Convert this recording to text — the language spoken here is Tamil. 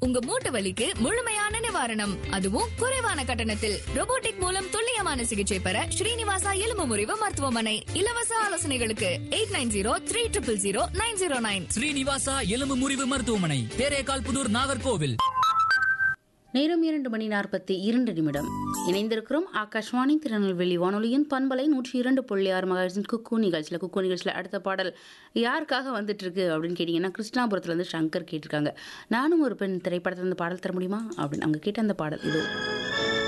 உங்க மூட்டு வலிக்கு முழுமையான நிவாரணம் அதுவும் குறைவான கட்டணத்தில் robotic மூலம் துல்லியமான சிகிச்சை பெற ஸ்ரீனிவாசா எலும்பு முறிவு மருத்துவமனை இலவச ஆலோசனைகளுக்கு eight nine zero three triple zero nine zero nine Srinivasa எலும்பு முறிவு மருத்துவமனை தேரேகால் புதூர் நாகர்கோவில் நேரம் இரண்டு மணி நாற்பத்தி இரண்டு நிமிடம் இணைந்திருக்கிறோம் ஆகாஷ்வாணி திருநெல்வேலி வானொலியின் பண்பலை நூற்றி இரண்டு புள்ளி ஆறு மகாஜின் குக்கு நிகழ்ச்சியில் குக்கு நிகழ்ச்சியில் அடுத்த பாடல் யாருக்காக வந்துட்டு இருக்கு அப்படின்னு கேட்டிங்கன்னா கிருஷ்ணாபுரத்துலேருந்து சங்கர் கேட்டிருக்காங்க நானும் ஒரு பெண் திரைப்படத்துல இருந்து பாடல் தர முடியுமா அப்படின்னு அவங்க கேட்ட அந்த பாடல் இதோ